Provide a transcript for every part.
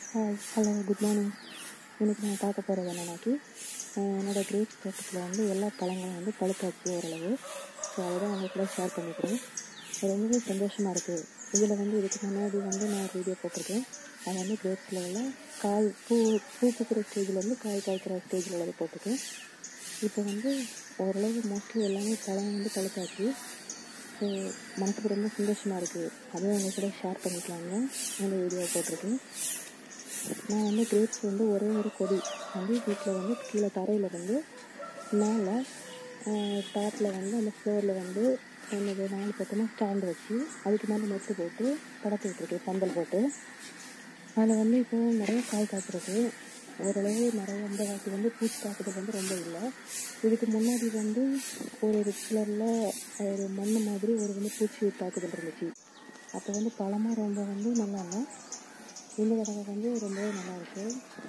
hi hello good morning இன்றைக்கி நான் பார்க்க போகிறது என்னன்னாக்கி அஹ் என்னோடய கிரேப்ஸ் தோட்டத்தில் வந்து எல்லா பழங்களும் வந்து பழுத்தாச்சு ஓரளவு ஸோ அதை தான் உங்கள் கூட ஷேர் பண்ணிக்கிறேன் அது ரொம்பவே சந்தோஷமாக இருக்குது இதில் வந்து இதுக்கு முன்னாடி வந்து நான் ஒரு வீடியோ போட்டிருக்கேன் அது வந்து கிரேப்ஸில் உள்ள காய் பூ பூ பூக்கிற ஸ்டேஜ்லேருந்து காய் காய்க்கிற ஸ்டேஜில் உள்ளது போட்டிருக்கேன் இப்போ வந்து ஓரளவு மோஸ்ட்லி எல்லாமே பழம் வந்து பழுத்தாச்சு ஸோ மனசுக்கு ரொம்ப சந்தோஷமாக இருக்குது அதையும் உங்கள் கூட ஷேர் பண்ணிக்கலாங்க இந்த வீடியோ போட்டிருக்கேன் நான் வந்து கிரேப்ஸ் வந்து ஒரே ஒரு கொடி வந்து வீட்டில் வந்து கீழே தரையில் வந்து மேலே டாப்பில் வந்து அந்த ஃப்ளோரில் வந்து என்னது நாலு பக்கமாக ஸ்டாண்ட் வச்சு அதுக்கு மேலே நெட்டு போட்டு படத்து விட்டுருக்கேன் பந்தல் போட்டு அதில் வந்து இப்போ நிறைய காய் காய்ச்சிருக்கு ஓரளவு நிறைய இந்த வாட்டி வந்து பூச்சி தாக்குதல் வந்து ரொம்ப இல்லை இதுக்கு முன்னாடி வந்து ஒரு ரெட் கலரில் ஒரு மண் மாதிரி ஒரு வந்து பூச்சி தாக்குதல் இருந்துச்சு அப்போ வந்து பழமாக ரொம்ப வந்து நல்லா இல்லை இந்த தடவை வந்து ரொம்பவே நல்லா இருக்கு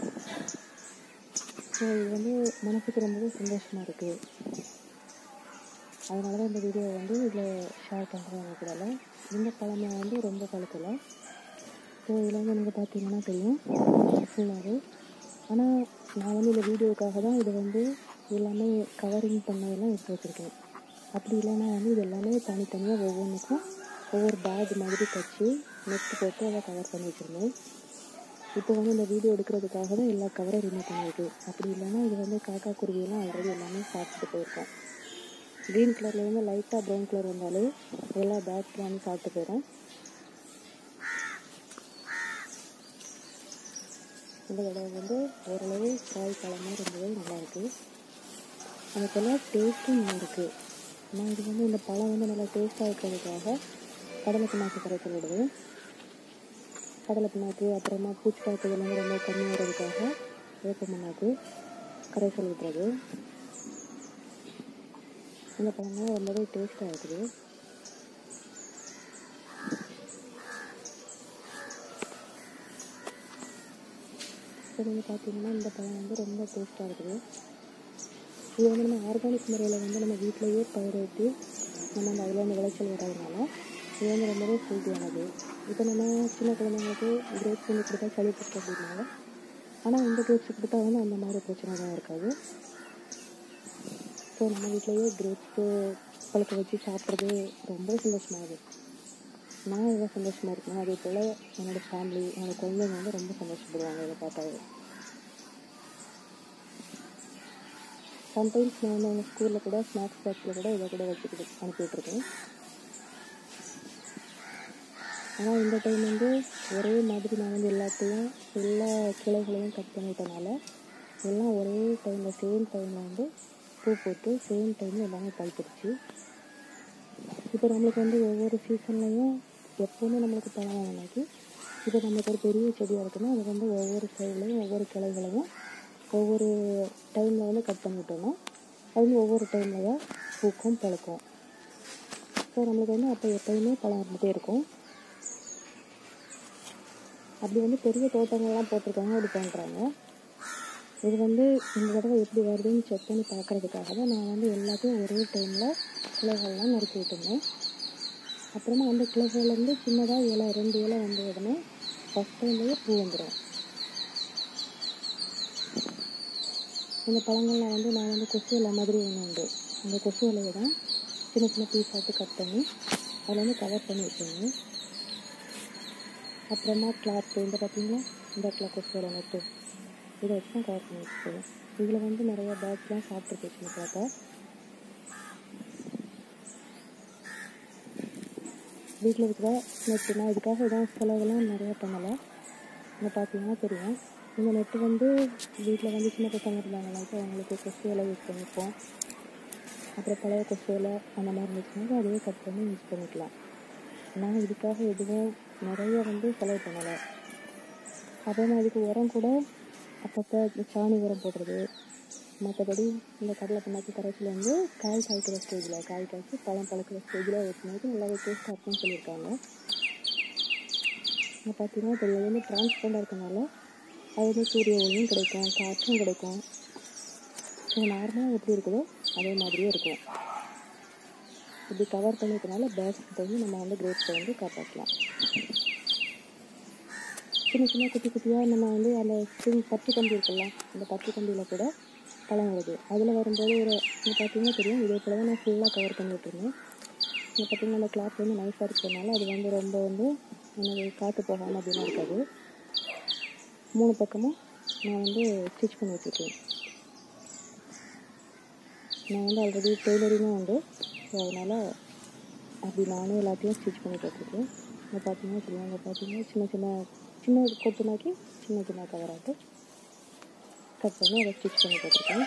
ஸோ இது வந்து மனசுக்கு ரொம்பவே சந்தோஷமாக இருக்குது அதனால தான் இந்த வீடியோ வந்து இதில் ஷேர் பண்ணுறேன் எனக்கு கூட இந்த பழமை வந்து ரொம்ப பழுக்கலை ஸோ இதில் வந்து நீங்கள் பார்த்தீங்கன்னா தெரியும் ஃபுல்லாகவே ஆனால் நான் வந்து இந்த வீடியோக்காக தான் இதை வந்து எல்லாமே கவரிங் பண்ணதெல்லாம் எடுத்து வச்சுருக்கேன் அப்படி இல்லைன்னா வந்து இது எல்லாமே தனித்தனியாக ஒவ்வொன்றுக்கும் ஒவ்வொரு பேக் மாதிரி தைச்சி நெட் போட்டு அதை கவர் பண்ணி வச்சுருந்தேன் இப்போ வந்து இந்த வீடியோ எடுக்கிறதுக்காக தான் எல்லா கவரும் ரிமூவ் பண்ணியிருக்கு அப்படி இல்லைன்னா இது வந்து காக்கா குருவியெல்லாம் ஆல்ரெடி எல்லாமே சாப்பிட்டு போயிருக்கோம் க்ரீன் கலரில் வந்து லைட்டாக ப்ரௌன் கலர் வந்தாலே எல்லா பேக்ஸ்லாம் வந்து சாப்பிட்டு போயிடும் இந்த தடவை வந்து ஓரளவு காய் பழமாக ரொம்பவே நல்லாயிருக்கு அதுக்கெல்லாம் டேஸ்ட்டும் நல்லா இருக்குது நான் இது வந்து இந்த பழம் வந்து நல்லா டேஸ்ட்டாக இருக்கிறதுக்காக கடலை பிண்ணாக்கு கரைச்சல் விடுவேன் கடலை பிண்ணாக்கு அப்புறமா பூச்சி காய்ச்சல் வந்து ரொம்ப கம்மியாக வர்றதுக்காக வேப்ப பிண்ணாக்கு கரைசல் விட்டுறது இந்த பழம்லாம் ரொம்பவே டேஸ்ட்டாக இருக்குது இப்போ நீங்கள் பார்த்தீங்கன்னா இந்த பழம் வந்து ரொம்ப டேஸ்ட்டாக இருக்குது இது வந்து நம்ம ஆர்கானிக் முறையில் வந்து நம்ம வீட்டிலையே பயிரிட்டு நம்ம அந்த அதில் அந்த விளைச்சல் வர்றதுனால இது வந்து ரொம்பவே ஹெல்த்தியானது இப்போ நம்ம சின்ன குழந்தைங்களுக்கு கிரேப்ஸ் வந்து கொடுத்தா சளி பிடிக்கும் அப்படின்னால ஆனால் இந்த கிரேப்ஸ் கொடுத்தா வந்து அந்த மாதிரி பிரச்சனை தான் இருக்காது ஸோ நம்ம வீட்டிலையே கிரேப்ஸு பழுக்க வச்சு சாப்பிட்றது ரொம்ப சந்தோஷமாகுது நான் எவ்வளோ சந்தோஷமாக இருக்கேன் அதே போல் என்னோடய ஃபேமிலி என்னோடய குழந்தைங்க வந்து ரொம்ப சந்தோஷப்படுவாங்க இதை பார்த்தாவே சம்டைம்ஸ் நான் வந்து அவங்க ஸ்கூலில் கூட ஸ்நாக்ஸ் பாக்ஸில் கூட இதை கூட வச்சுக்கிட்டு அனுப்பிவிட்ருக்கேன் ஆனால் இந்த டைம் வந்து ஒரே மாதிரி நான் வந்து எல்லாத்தையும் எல்லா கிளைகளையும் கட் பண்ணிட்டனால எல்லாம் ஒரே டைமில் சேம் டைமில் வந்து பூ போட்டு சேம் டைமில் எல்லாமே பழுத்துருச்சு இப்போ நம்மளுக்கு வந்து ஒவ்வொரு சீசன்லையும் எப்போவுமே நம்மளுக்கு பழம் வாங்கினாக்கி இப்போ நம்மளுக்கு ஒரு பெரிய செடியாக இருக்குன்னா அது வந்து ஒவ்வொரு சைட்லையும் ஒவ்வொரு கிளைகளையும் ஒவ்வொரு டைமில் வந்து கட் பண்ணிட்டோம்னா அது வந்து ஒவ்வொரு டைமில் தான் பூக்கும் பழுக்கும் ஸோ நம்மளுக்கு வந்து அப்போ எப்போயுமே பழம் இருந்துகிட்டே இருக்கும் அப்படி வந்து பெரிய தோட்டங்கள்லாம் போட்டிருக்காங்க அப்படி பண்ணுறாங்க இது வந்து இந்த தடவை எப்படி வருதுன்னு செக் பண்ணி பார்க்குறதுக்காக தான் நான் வந்து எல்லாத்தையும் ஒரே டைமில் கிளைகள்லாம் நறுக்கி விட்டுருந்தேன் அப்புறமா அந்த கிளைகள்லேருந்து சின்னதாக இலை ரெண்டு இலை வந்த உடனே ஃபஸ்ட் டைம்லேயே பூ வந்துடும் இந்த பழங்கள்லாம் வந்து நான் வந்து கொசு இலை மாதிரி ஒன்று உண்டு அந்த கொசு இலையை தான் சின்ன சின்ன பீஸ் ஆட்டு கட் பண்ணி அதில் வந்து கவர் பண்ணி வச்சுருந்தேன் அப்புறமா கிளாத்து இந்த பார்த்தீங்களா இந்த இடத்துல கொசு இலை நட்டு இதை வச்சு தான் கவர் பண்ணி வச்சுருக்கேன் இதில் வந்து நிறைய பேர்ட்ஸ்லாம் சாப்பிட்டு சின்ன பார்த்தா வீட்டில் இருக்கிற நெட்டு நான் இதுக்காக எதாவது செலவெல்லாம் நிறையா பண்ணலை இங்கே பார்த்தீங்கன்னா தெரியும் இந்த நெட்டு வந்து வீட்டில் வந்து சின்ன பசங்க இருந்தாங்கனாக்கா அவங்களுக்கு கொசு இலை யூஸ் பண்ணிப்போம் அப்புறம் பழைய கொசு இலை அந்த மாதிரி இருந்துச்சுனாக்கா அதுவே கட் பண்ணி யூஸ் பண்ணிக்கலாம் நான் இதுக்காக எதுவும் நிறைய வந்து செலவு பண்ணலை அப்புறமா இதுக்கு உரம் கூட அப்பப்போ சாணி உரம் போடுறது மற்றபடி இந்த கடலை பண்ணாக்கி கரைச்சில் வந்து காய் காய்க்கிற ஸ்டேஜில் காய் காய்ச்சி பழம் பழுக்கிற ஸ்டேஜில் ஊற்றினது நல்லாவே டேஸ்ட்டாக இருக்கும்னு சொல்லியிருக்காங்க இங்கே பார்த்தீங்கன்னா இப்போ இது வந்து டிரான்ஸ்பரண்டாக இருக்கனால அது வந்து சூரிய ஒளியும் கிடைக்கும் காற்றும் கிடைக்கும் ஸோ நார்மலாக எப்படி இருக்குதோ அதே மாதிரியே இருக்கும் இப்படி கவர் பண்ணிக்கிறதுனால பேர்ட்ஸ் வந்து நம்ம வந்து கிரேப்ஸை வந்து காப்பாற்றலாம் சின்ன சின்ன குட்டி குட்டியாக நம்ம வந்து அந்த ஸ்ப்ரிங் பச்சை கம்பி இருக்குல்ல அந்த பச்சை கம்பியில் கூட பழம் வருது அதில் வரும்போது ஒரு இங்கே பார்த்தீங்கன்னா தெரியும் இதே போல் தான் நான் ஃபுல்லாக கவர் பண்ணி விட்டுருந்தேன் இங்கே பார்த்தீங்கன்னா அந்த கிளாத் வந்து நைஸாக இருக்கிறதுனால அது வந்து ரொம்ப வந்து எனக்கு காற்று போகாமல் அப்படிலாம் இருக்காது மூணு பக்கமும் நான் வந்து ஸ்டிச் பண்ணி வச்சுருக்கேன் நான் வந்து ஆல்ரெடி டெய்லரிங்கும் உண்டு ஸோ அதனால் அப்படி நானே எல்லாத்தையும் ஸ்டிச் பண்ணி போட்டிருக்கேன் இங்கே பார்த்தீங்கன்னா தெரியும் அங்கே பார்த்தீங்கன்னா சின்ன சின்ன சின்ன கொத்துனாக்கி சின்ன சின்ன கவராட்டு கட் பண்ணி அதை ஸ்டிச் பண்ணி போட்டிருக்கேன்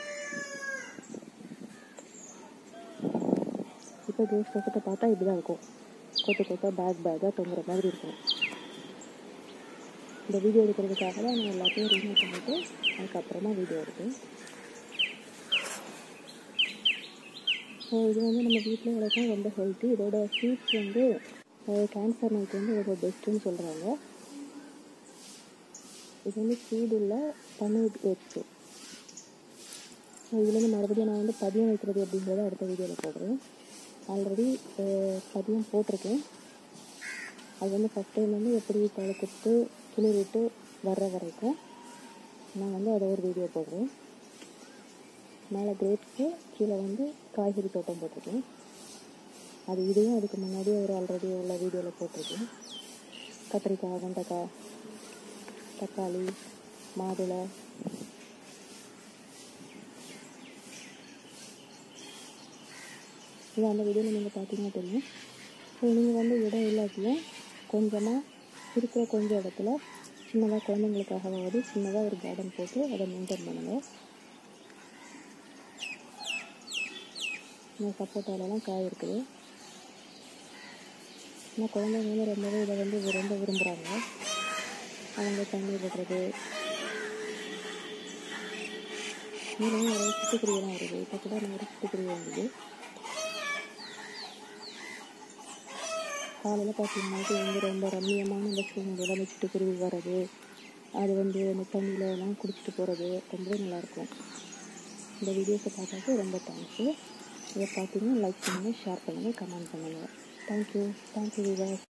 இப்போ கேஸ் பக்கத்தை பார்த்தா இப்படி தான் இருக்கும் கொத்து கொத்தா பேக் பேக்காக தொங்குற மாதிரி இருக்கும் இந்த வீடியோ எடுக்கிறதுக்காக தான் நான் எல்லாத்தையும் ரிமூவ் பண்ணிவிட்டு அதுக்கப்புறமா வீடியோ எடுத்தேன் ஸோ இது வந்து நம்ம வீட்டில் வளர்க்க ரொம்ப ஹெல்த்தி இதோட சீட்ஸ் வந்து கேன்சர் நைட் வந்து இதோட பெஸ்ட்டுன்னு சொல்கிறாங்க இது வந்து சீடு உள்ள பன்னீர் கிரேப்ஸு ஸோ இதுலேருந்து மறுபடியும் நான் வந்து பதியம் வைக்கிறது அப்படிங்கிறத அடுத்த வீடியோவில் போடுறேன் ஆல்ரெடி பதியம் போட்டிருக்கேன் அது வந்து ஃபஸ்ட் டைம் வந்து எப்படி தலை கொடுத்து கிளிவிட்டு வர்ற வரைக்கும் நான் வந்து அதை ஒரு வீடியோ போடுறேன் மேலே கிரேப்ஸு கீழே வந்து காய்கறி தோட்டம் போட்டிருக்கேன் அது இதையும் அதுக்கு முன்னாடி ஒரு ஆல்ரெடி உள்ள வீடியோவில் போட்டிருக்கேன் கத்திரிக்காய் வெண்டைக்காய் தக்காளி மாதுளை இது அந்த வீடியோவில் நீங்கள் பார்த்தீங்கன்னா தெரியும் ஸோ நீங்கள் வந்து இடம் இல்லாட்டியும் கொஞ்சமாக இருக்கிற கொஞ்சம் இடத்துல சின்னதாக குழந்தைங்களுக்காகவாவது சின்னதாக ஒரு கார்டன் போட்டு அதை மெயின்டைன் பண்ணுங்கள் இந்த சப்போட்டாலலாம் காய் இருக்குது ஆனால் குழந்தைங்க வந்து ரொம்பவே இதை வந்து ரொம்ப விரும்புகிறாங்க அவங்க தண்ணி விடுறது இதுலேயும் நிறைய சிட்டுக்குருவிலாம் வருது இப்போ கூட நிறைய சிட்டுக்குருவி வந்தது காலையில் பார்த்தீங்கன்னா வந்து ரொம்ப ரம்மியமான இந்த சூழ்நிலையில் அந்த சிட்டுக்குருவி வர்றது அது வந்து அந்த தண்ணியில் எல்லாம் குடிச்சிட்டு போகிறது ரொம்பவே நல்லாயிருக்கும் இந்த வீடியோஸை பார்த்தாக்க ரொம்ப தேங்க்ஸு இதை பார்த்தீங்கன்னா லைக் பண்ணுங்கள் ஷேர் பண்ணுங்கள் கமெண்ட் பண்ணுங்கள் தேங்க்யூ தேங்க்யூ விவாஸ்